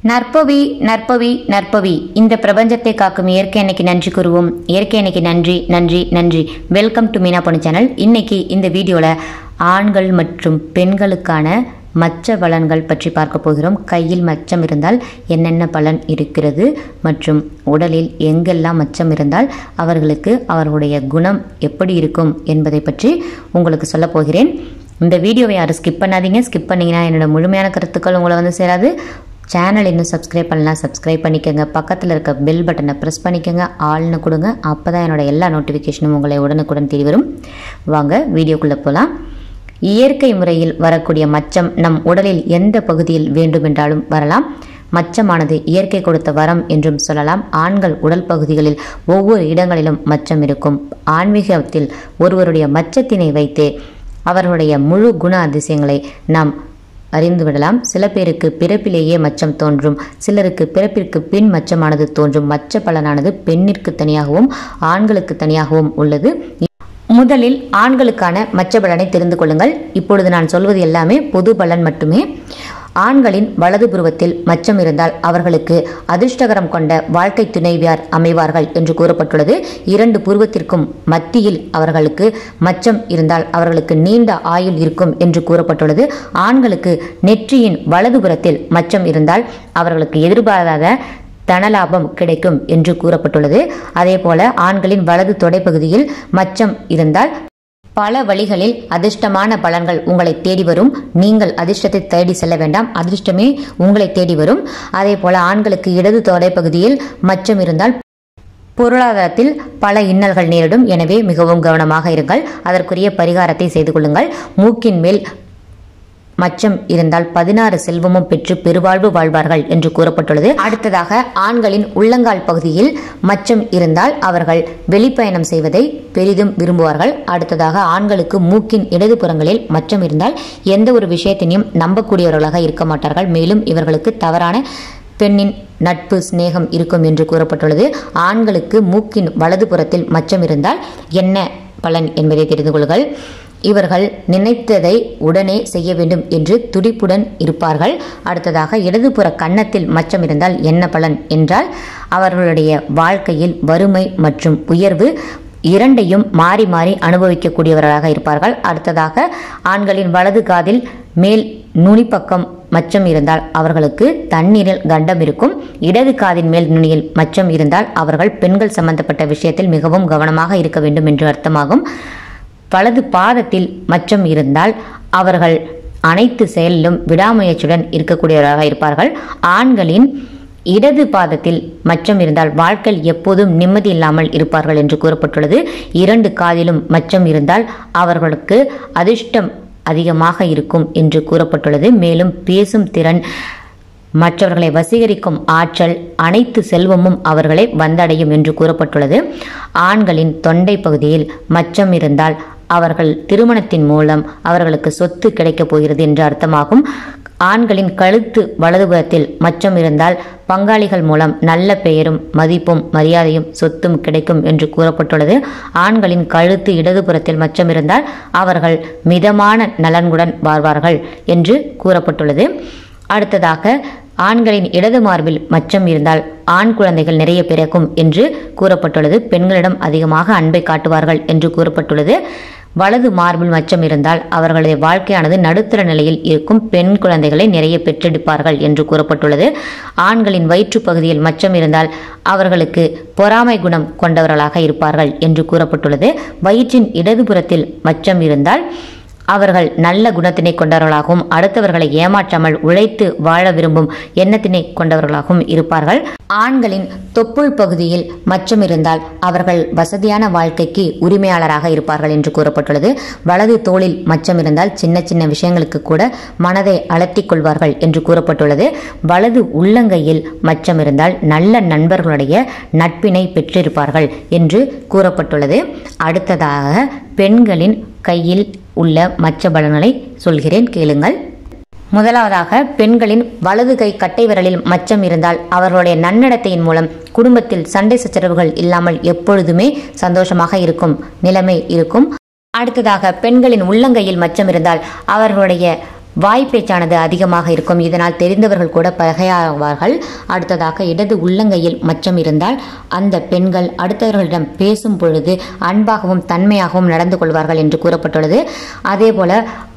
நற்பவி நற்பவி நற்பவி இந்த பிரபஞ்சத்தை காக்கும் இயற்கை அன்னைக்கு நன்றி கூறுவோம் இயற்கை அன்னைக்கு நன்றி நன்றி நன்றி வெல்கம் டு மீனா பொண்ணு சேனல் இன்னைக்கு இந்த வீடியோவில் ஆண்கள் மற்றும் பெண்களுக்கான மச்ச பலன்கள் பற்றி பார்க்க போகிறோம் கையில் மச்சம் இருந்தால் என்னென்ன பலன் இருக்கிறது மற்றும் உடலில் எங்கெல்லாம் மச்சம் இருந்தால் அவர்களுக்கு அவர்களுடைய குணம் எப்படி இருக்கும் என்பதை பற்றி உங்களுக்கு சொல்ல போகிறேன் இந்த வீடியோவை யாரும் ஸ்கிப் பண்ணாதீங்க ஸ்கிப் பண்ணீங்கன்னா என்னோட முழுமையான கருத்துக்கள் உங்களை வந்து சேராது சேனல் இன்னும் சப்ஸ்கிரைப் பண்ணலாம் சப்ஸ்கிரைப் பண்ணிக்கோங்க பக்கத்தில் இருக்க பெல் பட்டனை ப்ரெஸ் பண்ணிக்கோங்க ஆள்னு கொடுங்க அப்போ தான் என்னோட எல்லா நோட்டிஃபிகேஷனும் உங்களை உடனுக்குடன் தேடி வரும் வாங்க வீடியோக்குள்ளே போகலாம் இயற்கை முறையில் வரக்கூடிய மச்சம் நம் உடலில் எந்த பகுதியில் வேண்டுமென்றாலும் வரலாம் மச்சமானது இயற்கை கொடுத்த வரம் என்றும் சொல்லலாம் ஆண்கள் உடல் பகுதிகளில் ஒவ்வொரு இடங்களிலும் மச்சம் இருக்கும் ஆன்மீகத்தில் ஒருவருடைய மச்சத்தினை வைத்தே அவர்களுடைய முழு குண அதிசயங்களை நாம் அறிந்து விடலாம் சில பேருக்கு பிறப்பிலேயே மச்சம் தோன்றும் சிலருக்கு பிறப்பிற்கு பின் மச்சமானது தோன்றும் மச்ச பலனானது பெண்ணிற்கு தனியாகவும் ஆண்களுக்கு தனியாகவும் உள்ளது முதலில் ஆண்களுக்கான மச்ச பலனை தெரிந்து கொள்ளுங்கள் இப்பொழுது நான் சொல்வது எல்லாமே பொது பலன் மட்டுமே ஆண்களின் வலது புருவத்தில் மச்சம் இருந்தால் அவர்களுக்கு அதிர்ஷ்டகரம் கொண்ட வாழ்க்கை துணைவியார் அமைவார்கள் என்று கூறப்பட்டுள்ளது இரண்டு புருவத்திற்கும் மத்தியில் அவர்களுக்கு மச்சம் இருந்தால் அவர்களுக்கு நீண்ட ஆயுள் இருக்கும் என்று கூறப்பட்டுள்ளது ஆண்களுக்கு நெற்றியின் வலதுபுறத்தில் மச்சம் இருந்தால் அவர்களுக்கு எதிர்பாராத தனலாபம் கிடைக்கும் என்று கூறப்பட்டுள்ளது அதே போல ஆண்களின் வலது தொடைப்பகுதியில் மச்சம் இருந்தால் பல வழிகளில் அதிர்ஷ்டமான பலன்கள் உங்களை தேடி வரும் நீங்கள் அதிர்ஷ்டத்தை தேடி செல்ல வேண்டாம் அதிர்ஷ்டமே உங்களை தேடி வரும் அதே போல ஆண்களுக்கு இடது தொடைப்பகுதியில் மச்சம் இருந்தால் பொருளாதாரத்தில் பல இன்னல்கள் நேரிடும் எனவே மிகவும் கவனமாக இருங்கள் அதற்குரிய பரிகாரத்தை செய்து கொள்ளுங்கள் மூக்கின் மேல் மச்சம் இருந்தால் பதினாறு செல்வமும் பெற்று பெருவாழ்வு வாழ்வார்கள் என்று கூறப்பட்டுள்ளது அடுத்ததாக ஆண்களின் உள்ளங்கால் பகுதியில் மச்சம் இருந்தால் அவர்கள் வெளிப்பயணம் செய்வதை பெரிதும் விரும்புவார்கள் அடுத்ததாக ஆண்களுக்கு மூக்கின் இடதுபுறங்களில் மச்சம் இருந்தால் எந்த ஒரு விஷயத்தினையும் நம்பக்கூடியவர்களாக இருக்க மாட்டார்கள் மேலும் இவர்களுக்கு தவறான பெண்ணின் நட்பு சிநேகம் இருக்கும் என்று கூறப்பட்டுள்ளது ஆண்களுக்கு மூக்கின் வலதுபுறத்தில் மச்சம் இருந்தால் என்ன பலன் என்பதை தெரிந்து கொள்ளுங்கள் இவர்கள் நினைத்ததை உடனே செய்ய வேண்டும் என்று துடிப்புடன் இருப்பார்கள் அடுத்ததாக இடதுபுற கன்னத்தில் மச்சம் இருந்தால் என்ன பலன் என்றால் அவர்களுடைய வாழ்க்கையில் வறுமை மற்றும் உயர்வு இரண்டையும் மாறி மாறி அனுபவிக்கக்கூடியவர்களாக இருப்பார்கள் அடுத்ததாக ஆண்களின் வலது காதில் மேல் நுனிப்பக்கம் மச்சம் இருந்தால் அவர்களுக்கு தண்ணீரில் கண்டம் இருக்கும் இடது காதின் மேல் நுனியில் மச்சம் இருந்தால் அவர்கள் பெண்கள் சம்பந்தப்பட்ட விஷயத்தில் மிகவும் கவனமாக இருக்க வேண்டும் என்று அர்த்தமாகும் வலது பாதத்தில் மச்சம் இருந்தால் அவர்கள் அனைத்து செயலிலும் விடாமுயற்சியுடன் இருக்கக்கூடியவராக இருப்பார்கள் ஆண்களின் இடது பாதத்தில் மச்சம் இருந்தால் வாழ்க்கையில் எப்போதும் நிம்மதி இல்லாமல் இருப்பார்கள் என்று கூறப்பட்டுள்ளது இரண்டு காதிலும் மச்சம் இருந்தால் அவர்களுக்கு அதிர்ஷ்டம் அதிகமாக இருக்கும் என்று கூறப்பட்டுள்ளது மேலும் பேசும் திறன் மற்றவர்களை வசீகரிக்கும் ஆற்றல் அனைத்து செல்வமும் அவர்களை வந்தடையும் என்று கூறப்பட்டுள்ளது ஆண்களின் தொண்டை பகுதியில் மச்சம் இருந்தால் அவர்கள் திருமணத்தின் மூலம் அவர்களுக்கு சொத்து கிடைக்கப் போகிறது என்று அர்த்தமாகும் ஆண்களின் கழுத்து வலதுபுறத்தில் மச்சம் இருந்தால் பங்காளிகள் மூலம் நல்ல பெயரும் மதிப்பும் மரியாதையும் சொத்தும் கிடைக்கும் என்று கூறப்பட்டுள்ளது ஆண்களின் கழுத்து இடதுபுறத்தில் மச்சம் இருந்தால் அவர்கள் மிதமான நலன்குடன் வாழ்வார்கள் என்று கூறப்பட்டுள்ளது அடுத்ததாக ஆண்களின் இடது மார்பில் மச்சம் இருந்தால் ஆண் குழந்தைகள் நிறைய பிறக்கும் என்று கூறப்பட்டுள்ளது பெண்களிடம் அதிகமாக அன்பை காட்டுவார்கள் என்று கூறப்பட்டுள்ளது வலது மார்பில் மச்சம் இருந்தால் அவர்களுடைய வாழ்க்கையானது நடுத்தர நிலையில் இருக்கும் பெண் குழந்தைகளை நிறைய பெற்றெடுப்பார்கள் என்று கூறப்பட்டுள்ளது ஆண்களின் வயிற்று பகுதியில் மச்சம் இருந்தால் அவர்களுக்கு பொறாமை குணம் கொண்டவர்களாக இருப்பார்கள் என்று கூறப்பட்டுள்ளது வயிற்றின் இடதுபுறத்தில் மச்சம் இருந்தால் அவர்கள் நல்ல குணத்தினை கொண்டவர்களாகவும் அடுத்தவர்களை ஏமாற்றாமல் உழைத்து வாழ விரும்பும் எண்ணத்தினை கொண்டவர்களாகவும் இருப்பார்கள் ஆண்களின் தொப்புள் பகுதியில் மச்சம் இருந்தால் அவர்கள் வசதியான வாழ்க்கைக்கு உரிமையாளராக இருப்பார்கள் என்று கூறப்பட்டுள்ளது வலது தோளில் மச்சம் இருந்தால் சின்ன சின்ன விஷயங்களுக்கு கூட மனதை அலட்டிக் கொள்வார்கள் என்று கூறப்பட்டுள்ளது வலது உள்ளங்கையில் மச்சம் இருந்தால் நல்ல நண்பர்களுடைய நட்பினை பெற்றிருப்பார்கள் என்று கூறப்பட்டுள்ளது அடுத்ததாக பெண்களின் கையில் உள்ள மச்ச பலன்களை சொல்கிறேன் கேளுங்கள் முதலாவதாக பெண்களின் வலது கை கட்டை விரலில் மச்சம் இருந்தால் அவர்களுடைய நன்னடத்தையின் மூலம் குடும்பத்தில் சண்டை சச்சரவுகள் இல்லாமல் எப்பொழுதுமே சந்தோஷமாக இருக்கும் நிலைமை இருக்கும் அடுத்ததாக பெண்களின் உள்ளங்கையில் மச்சம் இருந்தால் அவர்களுடைய வாய்ப்பேச்சானது அதிகமாக இருக்கும் இதனால் தெரிந்தவர்கள் கூட பகையாவார்கள் அடுத்ததாக இடது உள்ளங்கையில் மச்சம் இருந்தால் அந்த பெண்கள் அடுத்தவர்களிடம் பேசும் பொழுது அன்பாகவும் தன்மையாகவும் நடந்து கொள்வார்கள் என்று கூறப்பட்டுள்ளது அதேபோல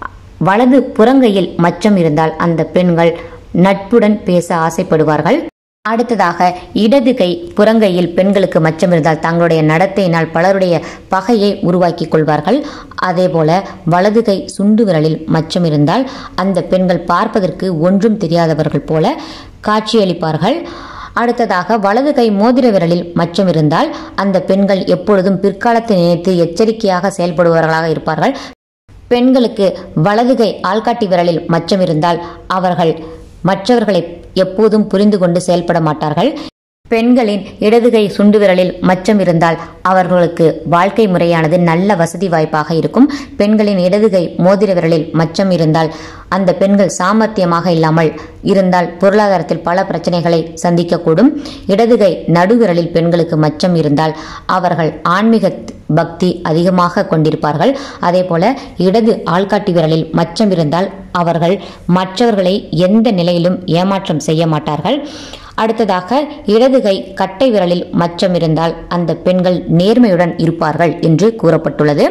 வலது புறங்கையில் மச்சம் இருந்தால் அந்த பெண்கள் நட்புடன் பேச ஆசைப்படுவார்கள் அடுத்ததாக இடது கை புறங்கையில் பெண்களுக்கு மச்சம் இருந்தால் தங்களுடைய நடத்தையினால் பலருடைய பகையை உருவாக்கி கொள்வார்கள் அதேபோல வலது கை சுண்டு விரலில் மச்சம் இருந்தால் அந்த பெண்கள் பார்ப்பதற்கு ஒன்றும் தெரியாதவர்கள் போல காட்சியளிப்பார்கள் அடுத்ததாக வலது கை மோதிர விரலில் மச்சம் இருந்தால் அந்த பெண்கள் எப்பொழுதும் பிற்காலத்தை நினைத்து எச்சரிக்கையாக செயல்படுபவர்களாக இருப்பார்கள் பெண்களுக்கு வலது கை ஆள்காட்டி விரலில் மச்சம் இருந்தால் அவர்கள் மற்றவர்களை எப்போதும் புரிந்து கொண்டு செயல்பட மாட்டார்கள் பெண்களின் இடதுகை சுண்டு விரலில் மச்சம் இருந்தால் அவர்களுக்கு வாழ்க்கை முறையானது நல்ல வசதி வாய்ப்பாக இருக்கும் பெண்களின் இடதுகை மோதிர விரலில் மச்சம் இருந்தால் அந்த பெண்கள் சாமர்த்தியமாக இல்லாமல் இருந்தால் பொருளாதாரத்தில் பல பிரச்சனைகளை சந்திக்கக்கூடும் இடதுகை நடுவிரலில் பெண்களுக்கு மச்சம் இருந்தால் அவர்கள் ஆன்மீக பக்தி அதிகமாக கொண்டிருப்பார்கள் அதே போல இடது ஆள்காட்டி விரலில் மச்சம் இருந்தால் அவர்கள் மற்றவர்களை எந்த நிலையிலும் ஏமாற்றம் செய்ய மாட்டார்கள் அடுத்ததாக இடது கை கட்டை விரலில் மச்சம் இருந்தால் அந்த பெண்கள் நேர்மையுடன் இருப்பார்கள் என்று கூறப்பட்டுள்ளது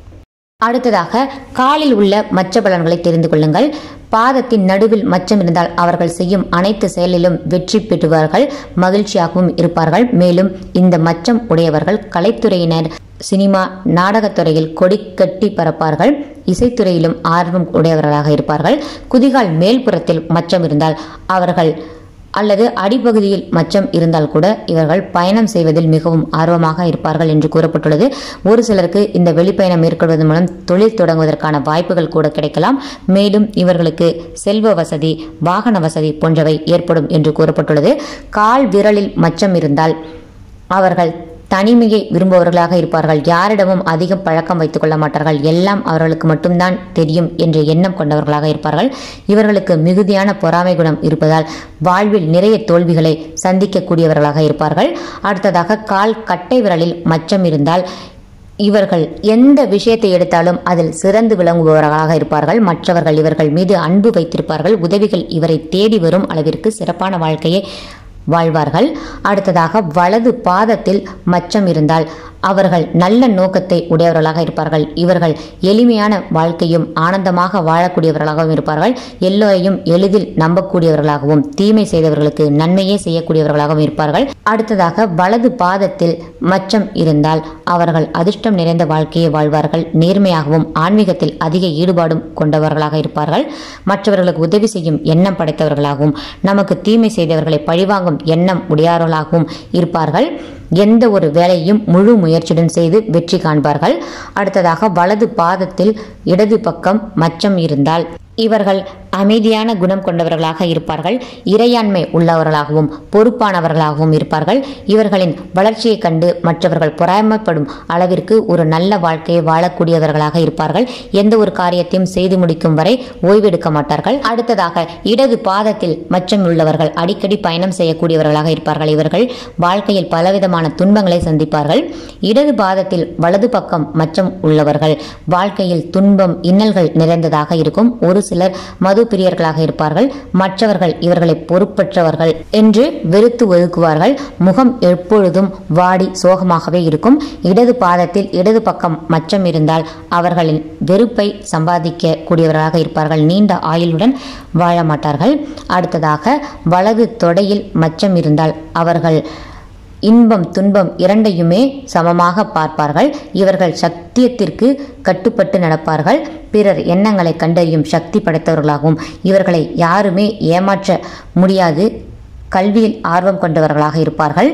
அடுத்ததாக காலில் உள்ள மச்ச பலன்களை தெரிந்து கொள்ளுங்கள் பாதத்தின் நடுவில் மச்சம் இருந்தால் அவர்கள் செய்யும் அனைத்து செயலிலும் வெற்றி பெறுவார்கள் மகிழ்ச்சியாகவும் இருப்பார்கள் மேலும் இந்த மச்சம் உடையவர்கள் கலைத்துறையினர் சினிமா நாடகத்துறையில் கொடி கட்டி பறப்பார்கள் இசைத்துறையிலும் ஆர்வம் உடையவர்களாக இருப்பார்கள் குதிகால் மேல்புறத்தில் மச்சம் இருந்தால் அவர்கள் அல்லது அடிப்பகுதியில் மச்சம் இருந்தால் கூட இவர்கள் பயணம் செய்வதில் மிகவும் ஆர்வமாக இருப்பார்கள் என்று கூறப்பட்டுள்ளது ஒரு சிலருக்கு இந்த வெளிப்பயணம் மேற்கொள்வதன் மூலம் தொழில் தொடங்குவதற்கான வாய்ப்புகள் கூட கிடைக்கலாம் மேலும் இவர்களுக்கு செல்வ வசதி வாகன வசதி போன்றவை ஏற்படும் என்று கூறப்பட்டுள்ளது கால் விரலில் மச்சம் இருந்தால் அவர்கள் தனிமையை விரும்புபவர்களாக இருப்பார்கள் யாரிடமும் அதிகம் பழக்கம் வைத்துக் கொள்ள மாட்டார்கள் எல்லாம் அவர்களுக்கு மட்டும்தான் தெரியும் என்ற எண்ணம் கொண்டவர்களாக இருப்பார்கள் இவர்களுக்கு மிகுதியான பொறாமை குணம் இருப்பதால் வாழ்வில் நிறைய தோல்விகளை சந்திக்கக்கூடியவர்களாக இருப்பார்கள் அடுத்ததாக கால் கட்டை விரலில் மச்சம் இருந்தால் இவர்கள் எந்த விஷயத்தை எடுத்தாலும் அதில் சிறந்து விளங்குபவர்களாக இருப்பார்கள் மற்றவர்கள் இவர்கள் மீது அன்பு வைத்திருப்பார்கள் உதவிகள் இவரை தேடி வரும் அளவிற்கு சிறப்பான வாழ்க்கையை வாழ்வார்கள் அடுத்ததாக வலது பாதத்தில் மச்சம் இருந்தால் அவர்கள் நல்ல நோக்கத்தை உடையவர்களாக இருப்பார்கள் இவர்கள் எளிமையான வாழ்க்கையும் ஆனந்தமாக வாழக்கூடியவர்களாகவும் இருப்பார்கள் எல்லோரையும் எளிதில் நம்பக்கூடியவர்களாகவும் தீமை செய்தவர்களுக்கு நன்மையே செய்யக்கூடியவர்களாகவும் இருப்பார்கள் அடுத்ததாக வலது பாதத்தில் மச்சம் இருந்தால் அவர்கள் அதிர்ஷ்டம் நிறைந்த வாழ்க்கையை வாழ்வார்கள் நேர்மையாகவும் ஆன்மீகத்தில் அதிக ஈடுபாடும் கொண்டவர்களாக இருப்பார்கள் மற்றவர்களுக்கு உதவி செய்யும் எண்ணம் படைத்தவர்களாகவும் நமக்கு தீமை செய்தவர்களை பழிவாங்கும் எண்ணம் உடையவர்களாகவும் இருப்பார்கள் எந்த ஒரு வேலையும் முழு முயற்சியுடன் செய்து வெற்றி காண்பார்கள் அடுத்ததாக வலது பாதத்தில் இடது பக்கம் மச்சம் இருந்தால் இவர்கள் அமைதியான குணம் கொண்டவர்களாக இருப்பார்கள் இறையாண்மை உள்ளவர்களாகவும் பொறுப்பானவர்களாகவும் இருப்பார்கள் இவர்களின் வளர்ச்சியை கண்டு மற்றவர்கள் பொறாமைப்படும் அளவிற்கு ஒரு நல்ல வாழ்க்கையை வாழக்கூடியவர்களாக இருப்பார்கள் எந்த ஒரு காரியத்தையும் செய்து முடிக்கும் வரை ஓய்வெடுக்க மாட்டார்கள் அடுத்ததாக இடது பாதத்தில் மச்சம் உள்ளவர்கள் அடிக்கடி பயணம் செய்யக்கூடியவர்களாக இருப்பார்கள் இவர்கள் வாழ்க்கையில் பலவிதமான துன்பங்களை சந்திப்பார்கள் இடது பாதத்தில் வலது பக்கம் மச்சம் உள்ளவர்கள் வாழ்க்கையில் துன்பம் இன்னல்கள் நிறைந்ததாக இருக்கும் ஒரு சிலர் மது பிரியர்களாக இருப்பார்கள் மற்றவர்கள் இவர்களை பொறுப்பற்றவர்கள் என்று வெறுத்து ஒதுக்குவார்கள் முகம் எப்பொழுதும் வாடி சோகமாகவே இருக்கும் இடது பாதத்தில் இடது பக்கம் மச்சம் இருந்தால் அவர்களின் வெறுப்பை சம்பாதிக்க கூடியவர்களாக இருப்பார்கள் நீண்ட ஆயுளுடன் வாழ மாட்டார்கள் அடுத்ததாக வலது தொடையில் மச்சம் இருந்தால் அவர்கள் இன்பம் துன்பம் இரண்டையுமே சமமாக பார்ப்பார்கள் இவர்கள் சத்தியத்திற்கு கட்டுப்பட்டு நடப்பார்கள் பிறர் எண்ணங்களை கண்டறியும் சக்தி படைத்தவர்களாகவும் இவர்களை யாருமே ஏமாற்ற முடியாது கல்வியில் ஆர்வம் கொண்டவர்களாக இருப்பார்கள்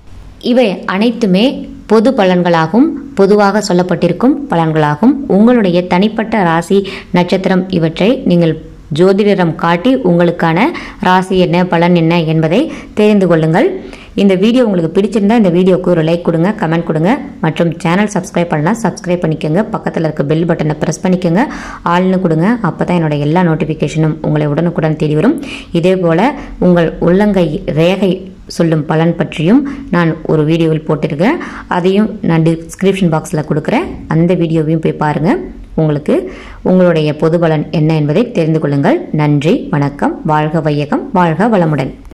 இவை அனைத்துமே பொது பலன்களாகும் பொதுவாக சொல்லப்பட்டிருக்கும் பலன்களாகும் உங்களுடைய தனிப்பட்ட ராசி நட்சத்திரம் இவற்றை நீங்கள் ஜோதிடரம் காட்டி உங்களுக்கான ராசி என்ன பலன் என்ன என்பதை தெரிந்து கொள்ளுங்கள் இந்த வீடியோ உங்களுக்கு பிடிச்சிருந்தா இந்த வீடியோக்கு ஒரு லைக் கொடுங்க கமெண்ட் கொடுங்க மற்றும் சேனல் சப்ஸ்கிரைப் பண்ணலாம் சப்ஸ்கிரைப் பண்ணிக்கோங்க பக்கத்தில் இருக்க பெல் பட்டனை ப்ரெஸ் பண்ணிக்கோங்க ஆள்னு கொடுங்க அப்போ தான் என்னோட எல்லா நோட்டிஃபிகேஷனும் உங்களை உடனுக்குடன் தேடி வரும் இதே போல் உங்கள் உள்ளங்கை ரேகை சொல்லும் பலன் பற்றியும் நான் ஒரு வீடியோவில் போட்டிருக்கேன் அதையும் நான் டிஸ்கிரிப்ஷன் பாக்ஸில் கொடுக்குறேன் அந்த வீடியோவையும் போய் பாருங்கள் உங்களுக்கு உங்களுடைய பொது பலன் என்ன என்பதை தெரிந்து கொள்ளுங்கள் நன்றி வணக்கம் வாழ்க வையகம் வாழ்க வளமுடன்